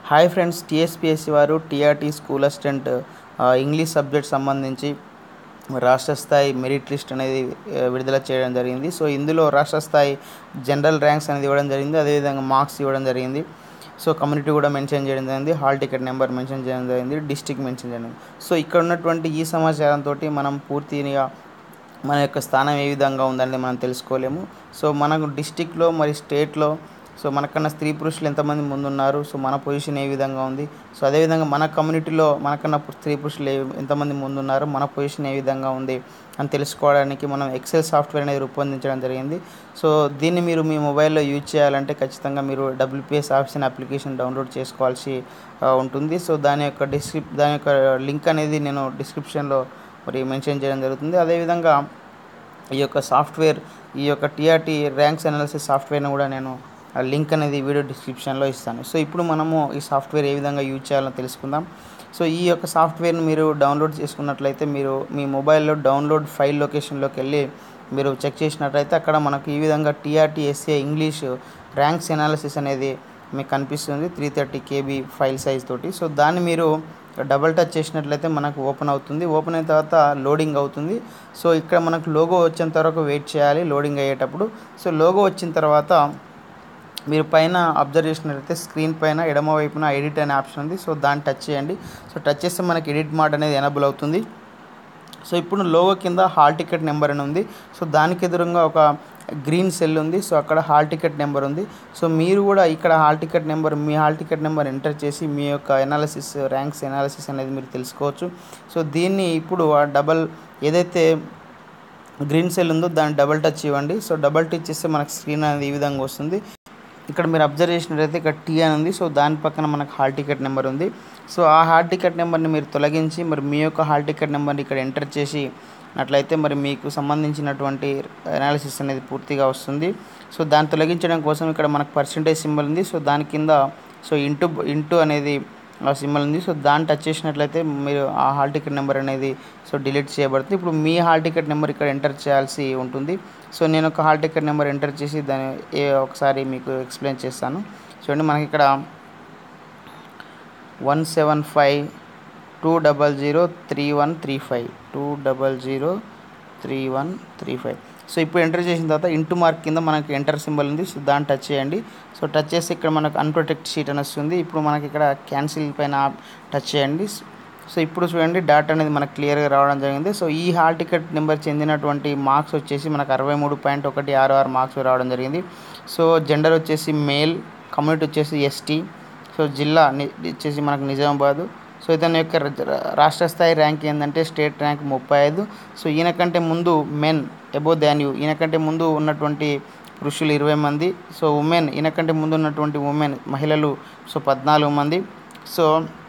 hi friends TSPSC వారు TRT school assistant ఆ, English subject సంబంధించి రాష్ట్ర స్థాయి మెరిట్ లిస్ట్ అనేది ఆ, విడుదల చేయడం జరిగింది సో ఇందులో రాష్ట్ర స్థాయి జనరల్ ర్యాంక్స్ అనేది ఇవ్వడం జరిగింది అదేవిధంగా మార్క్స్ ఇవ్వడం జరిగింది సో కమ్యూనిటీ కూడా మెన్షన్ చేయడం జరిగింది హాల్ టికెట్ నెంబర్ మెన్షన్ చేయడం జరిగింది డిస్టిక్ మెన్షన్ చేయడం సో ఇక్కడ ఉన్నటువంటి ఈ సమాచారంతో మనం పూర్తిగా మన యొక్క స్థానం ఏ విధంగా ఉందనేది మనం తెలుసుకోలేము సో మనకు డిస్టిక్లో మరి స్టేట్లో సో మనకన్నా స్త్రీ పురుషులు ఎంతమంది ముందున్నారు సో మన పొజిషన్ ఏ విధంగా ఉంది సో అదేవిధంగా మన కమ్యూనిటీలో మనకన్నా పు- స్త్రీ పురుషులు ఏ- ఎంతమంది ముందున్నారు మన పొజిషన్ ఏ విధంగా ఉంది అని తెలుసుకోవడానికి మనం ఎక్సెల్ సాఫ్ట్వేర్ అనేది రూపొందించడం జరిగింది సో దీన్ని మీరు మీ మొబైల్లో యూజ్ చేయాలంటే ఖచ్చితంగా మీరు డబ్ల్యూపీఎస్ ఆఫీస్ అప్లికేషన్ డౌన్లోడ్ చేసుకోవాల్సి ఆ, ఉంటుంది సో దాని యొక్క డిస్క్రిప్ దాని యొక్క లింక్ అనేది నేను డిస్క్రిప్షన్లో మరి మెన్షన్ చేయడం జరుగుతుంది అదేవిధంగా ఈ యొక్క సాఫ్ట్వేర్ ఈ యొక్క టీఆర్టీ ర్యాంక్స్ అనాలిసిస్ సాఫ్ట్వేర్ని కూడా నేను ఆ లింక్ అనేది వీడియో డిస్క్రిప్షన్లో ఇస్తాను సో ఇప్పుడు మనము ఈ సాఫ్ట్వేర్ ఏ విధంగా యూజ్ చేయాలో తెలుసుకుందాం సో ఈ యొక్క సాఫ్ట్వేర్ని మీరు డౌన్లోడ్ చేసుకున్నట్లయితే మీరు మీ మొబైల్లో డౌన్లోడ్ ఫైల్ లొకేషన్లోకి వెళ్ళి మీరు చెక్ చేసినట్లయితే అక్కడ మనకు ఈ విధంగా TRT SA English ranks analysis అనేది మీకు కనిపిస్తుంది three thirty KB file size తోటి సో దాన్ని మీరు డబల్ టచ్ చేసినట్లయితే మనకు ఓపెన్ అవుతుంది ఓపెన్ అయిన తర్వాత లోడింగ్ అవుతుంది సో ఇక్కడ మనకు లోగో వచ్చేంత వరకు వెయిట్ చేయాలి లోడింగ్ అయ్యేటప్పుడు సో లోగో వచ్చిన తర్వాత మీరు పైన అబ్జర్వ్ చేసినట్లయితే స్క్రీన్ పైన ఎడమ వైపున ఎడిట్ అనే ఆప్షన్ ఉంది సో దాన్ని టచ్ చేయండి సో టచ్ చేస్తే మనకి ఎడిట్ మోడ్ అనేది ఎనబుల్ అవుతుంది సో ఇప్పుడు లోగో కింద హాల్ టికెట్ నెంబర్ అని ఉంది సో దానికి ఎదురుగా ఒక గ్రీన్ సెల్ ఉంది సో అక్కడ హాల్ టికెట్ నెంబర్ ఉంది సో మీరు కూడా ఇక్కడ హాల్ టికెట్ నెంబర్ మీ హాల్ టికెట్ నెంబర్ ఎంటర్ చేసి మీ యొక్క ఎనాలిసిస్ ర్యాంక్స్ ఎనాలిసిస్ అనేది మీరు తెలుసుకోవచ్చు సో దీన్ని ఇప్పుడు ఆ డబల్ ఏదైతే గ్రీన్ సెల్ ఉందో దాన్ని డబల్ టచ్ ఇవ్వండి సో డబల్ టచ్ చేస్తే మనకు స్క్రీన్ అనేది ఈ విధంగా వస్తుంది ఇక్కడ మీరు అబ్జర్వ్ చేసినట్లయితే ఇక్కడ టీ అని ఉంది సో దాని పక్కన మనకు హాల్ టికెట్ నెంబర్ ఉంది సో ఆ హాల్ టికెట్ నెంబర్ని మీరు తొలగించి మరి మీ యొక్క హాల్ టికెట్ నెంబర్ని ఇక్కడ ఎంటర్ చేసి అట్లయితే మరి మీకు సంబంధించినటువంటి అనాలిసిస్ అనేది పూర్తిగా వస్తుంది సో దాన్ని తొలగించడం కోసం ఇక్కడ మనకు పర్సంటేజ్ సింబల్ ఉంది సో దాని కింద సో ఇంటూ ఇంటూ అనేది ఆ సింబల్ ఉంది సో దాన్ని టచ్ చేసినట్లయితే మీరు ఆ హాల్ టికెట్ నెంబర్ అనేది సో డిలీట్ చేయబడుతుంది ఇప్పుడు మీ హాల్ టికెట్ నెంబర్ ఇక్కడ ఎంటర్ చేయాల్సి ఉంటుంది సో నేను ఒక హాల్ టికెట్ నెంబర్ ఎంటర్ చేసి దాన్ని ఏ ఒకసారి మీకు ఎక్స్ప్లెయిన్ చేస్తాను చూడండి మనకి ఇక్కడ one seven five two double zero three one three five two double zero three one three five so ఇప్పుడు ఎంటర్ చేసిన తర్వాత ఇంటూ మార్క్ కింద మనకి ఎంటర్ సింబల్ ఉంది సో దాన్ని టచ్ చేయండి సో టచ్ చేస్తే ఇక్కడ మనకు అన్ప్రొటెక్ట్ షీట్ అని వస్తుంది ఇప్పుడు మనకి ఇక్కడ క్యాన్సిల్ పైన టచ్ చేయండి సో ఇప్పుడు చూడండి డాటా అనేది మనకు క్లియర్గా రావడం జరిగింది సో ఈ హాల్ టికెట్ నెంబర్ చెందినటువంటి మార్క్స్ వచ్చేసి మనకు అరవై మూడు పాయింట్ ఒకటి ఆరు ఆరు మార్క్స్ రావడం జరిగింది సో జెండర్ వచ్చేసి మేల్ కమ్యూనిటీ వచ్చేసి ఎస్టీ సో జిల్లా ని- వచ్చేసి మనకు నిజామాబాదు సో ఇతని యొక్క ర- రాష్ట్ర స్థాయి ర్యాంక్ ఏంటంటే స్టేట్ ర్యాంక్ ముప్పై ఐదు సో ఈయనకంటే ముందు మెన్ ఎబో దాన్ యూ ఈయనకంటే ముందు ఉన్నటువంటి పురుషులు ఇరవై మంది సో ఉమెన్ ఈయనకంటే ముందు ఉన్నటువంటి ఉమెన్ మహిళలు సో పద్నాలుగు మంది సో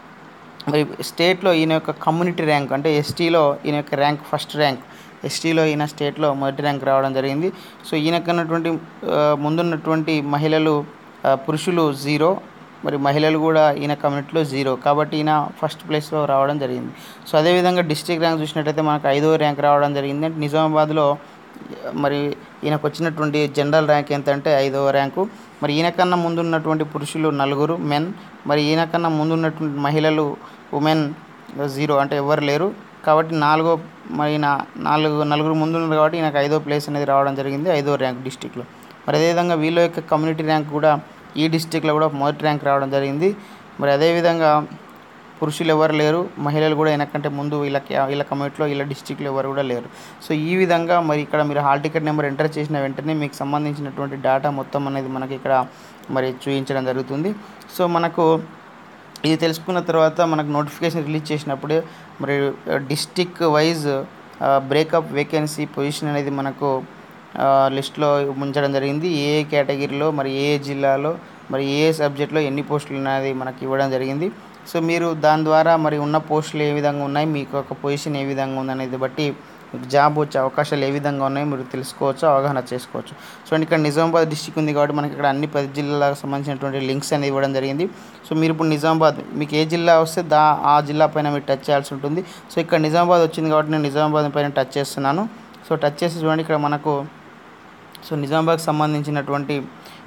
మరి స్టేట్లో ఈయన యొక్క కమ్యూనిటీ ర్యాంక్ అంటే ఎస్టీలో ఈయన యొక్క ర్యాంక్ ఫస్ట్ ర్యాంక్ ఎస్టీలో ఈయన స్టేట్లో మొదటి ర్యాంక్ రావడం జరిగింది సో ఈయనకన్నటువంటి ఆ, ముందున్నటువంటి మహిళలు ఆ, పురుషులు జీరో మరి మహిళలు కూడా ఈయన కమ్యూనిటీలో జీరో కాబట్టి ఈయన ఫస్ట్ ప్లేస్లో రావడం జరిగింది సో అదేవిధంగా డిస్ట్రిక్ట్ ర్యాంక్ చూసినట్టయితే మనకు ఐదో ర్యాంక్ రావడం జరిగింది అంటే నిజామాబాద్లో మరి ఈయనకు వచ్చినటువంటి జనరల్ ర్యాంక్ ఎంత అంటే ఐదవ ర్యాంకు మరి ఈయనకన్నా ముందు ఉన్నటువంటి పురుషులు నలుగురు మెన్ మరి ఈయనకన్నా ముందు ఉన్నటువంటి మహిళలు ఉమెన్ జీరో అంటే ఎవరు లేరు కాబట్టి నాలుగో మరి ఈయన నాలుగు నలుగురు ముందు ఉన్నారు కాబట్టి ఈయనకు ఐదో ప్లేస్ అనేది రావడం జరిగింది ఐదో ర్యాంక్ డిస్టిక్లో మరి అదేవిధంగా వీళ్ళ యొక్క కమ్యూనిటీ ర్యాంక్ కూడా ఈ డిస్టిక్లో కూడా మొదటి ర్యాంక్ రావడం జరిగింది మరి అదేవిధంగా పురుషులు ఎవరు లేరు మహిళలు కూడా వెనకంటే ముందు వీళ్ళకి వీళ్ళ కమ్యూనిటీలో వీళ్ళ డిస్టిక్లో ఎవరు కూడా లేరు సో ఈ విధంగా మరి ఇక్కడ మీరు హాల్ టికెట్ నెంబర్ ఎంటర్ చేసిన వెంటనే మీకు సంబంధించినటువంటి డేటా మొత్తం అనేది మనకి ఇక్కడ మరి చూపించడం జరుగుతుంది సో మనకు ఇది తెలుసుకున్న తర్వాత మనకు నోటిఫికేషన్ రిలీజ్ చేసినప్పుడు మరి district wise breakup vacancy position అనేది మనకు ఆ, లిస్ట్లో ఉంచడం జరిగింది ఏ ఏ కేటగిరీలో మరి ఏ ఏ జిల్లాలో మరి ఏ ఏ సబ్జెక్ట్లో ఎన్ని పోస్టులు అనేది మనకి ఇవ్వడం జరిగింది సో మీరు దాని ద్వారా మరి ఉన్న పోస్టులు ఏ విధంగా ఉన్నాయి మీకు ఒక పొజిషన్ ఏ విధంగా ఉందనేది బట్టి మీకు జాబ్ వచ్చే అవకాశాలు ఏ విధంగా ఉన్నాయో మీరు తెలుసుకోవచ్చు అవగాహన చేసుకోవచ్చు సో ఇక్కడ నిజామాబాద్ డిస్టిక్ ఉంది కాబట్టి మనకి ఇక్కడ అన్ని పది జిల్లాలకు సంబంధించినటువంటి లింక్స్ అనేది ఇవ్వడం జరిగింది సో మీరు ఇప్పుడు నిజామాబాద్ మీకు ఏ జిల్లా వస్తే దా ఆ జిల్లా పైన మీరు టచ్ చేయాల్సి ఉంటుంది సో ఇక్కడ నిజామాబాద్ వచ్చింది కాబట్టి నేను నిజామాబాద్ పైన టచ్ చేస్తున్నాను సో టచ్ చేసి చూడండి ఇక్కడ మనకు సో నిజామాబాద్కి సంబంధించినటువంటి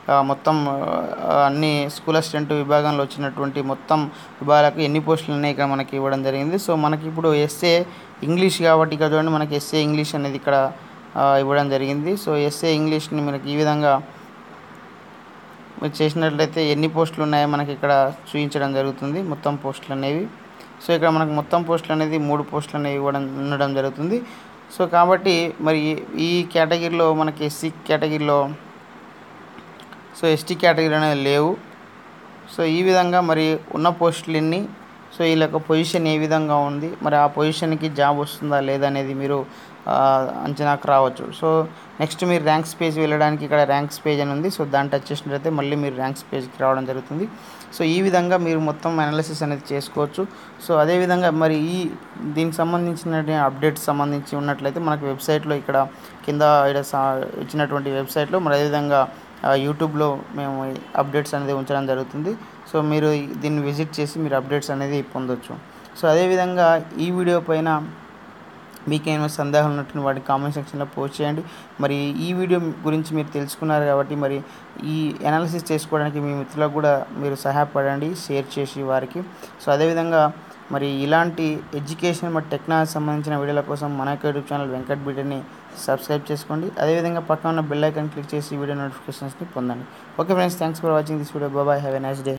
ఆ, మొత్తం ఆ, అన్ని స్కూల్ అసిస్టెంట్ విభాగంలో వచ్చినటువంటి మొత్తం విభాగాలకు ఎన్ని పోస్టులు ఉన్నాయి ఇక్కడ మనకి ఇవ్వడం జరిగింది సో మనకి ఇప్పుడు ఎస్ఏ ఇంగ్లీష్ కాబట్టి ఇక్కడ చూడండి మనకి ఎస్ఏ ఇంగ్లీష్ అనేది ఇక్కడ ఆ, ఇవ్వడం జరిగింది సో ఎస్ఏ ఇంగ్లీష్ని మనకి ఈ విధంగా మీరు చేసినట్లయితే ఎన్ని పోస్టులు ఉన్నాయో మనకి ఇక్కడ చూపించడం జరుగుతుంది మొత్తం పోస్టులు అనేవి సో ఇక్కడ మనకు మొత్తం పోస్టులు అనేది మూడు పోస్టులు అనేవి ఇవ్వడం ఉండడం జరుగుతుంది సో కాబట్టి మరి ఈ కేటగిరీలో మనకి ఎస్సీ కేటగిరీలో సో ఎస్టీ కేటగిరీ అనేది లేవు సో ఈ విధంగా మరి ఉన్న పోస్టులు ఎన్ని సో వీళ్ళ యొక్క పొజిషన్ ఏ విధంగా ఉంది మరి ఆ పొజిషన్కి జాబ్ వస్తుందా లేదా అనేది మీరు ఆ, అంచనాకు రావచ్చు సో నెక్స్ట్ మీరు ర్యాంక్స్ పేజ్ వెళ్ళడానికి ఇక్కడ ర్యాంక్స్ పేజ్ అని ఉంది సో దాన్ని టచ్ చేసినట్లయితే మళ్ళీ మీరు ర్యాంక్స్ పేజ్కి రావడం జరుగుతుంది సో ఈ విధంగా మీరు మొత్తం అనాలిసిస్ అనేది చేసుకోవచ్చు సో అదేవిధంగా మరి ఈ దీనికి సంబంధించిన అప్డేట్స్ సంబంధించి ఉన్నట్లయితే మనకు వెబ్సైట్లో ఇక్కడ కింద ఇక్కడ సా- ఇచ్చినటువంటి వెబ్సైట్లో మరి అదేవిధంగా ఆ, యూట్యూబ్లో మేము ఈ అప్డేట్స్ అనేది ఉంచడం జరుగుతుంది సో మీరు ఈ- దీన్ని విజిట్ చేసి మీరు అప్డేట్స్ అనేది పొందొచ్చు సో అదేవిధంగా ఈ వీడియో పైన మీకు ఏమైనా సందేహాలు ఉన్నట్టు వాటి కామెంట్ సెక్షన్లో పోస్ట్ చేయండి మరి ఈ వీడియో గురించి మీరు తెలుసుకున్నారు కాబట్టి మరి ఈ అనాలిసిస్ చేసుకోవడానికి మీ మిత్రులకు కూడా మీరు సహాయపడండి షేర్ చేసి వారికి సో అదేవిధంగా మరి ఇలాంటి ఎడ్యుకేషన్ మరి టెక్నాలజీ సంబంధించిన వీడియోల కోసం మన యొక్క యూట్యూబ్ ఛానల్ వెంకట్ బీటని సబ్స్క్రైబ్ చేసుకోండి అదేవిధంగా పక్కన ఉన్న బెల్ ఐకాన్ క్లిక్ చేసి వీడియో నోటిఫికేషన్స్ని పొందండి okay friends thanks for watching this video bye have a nice day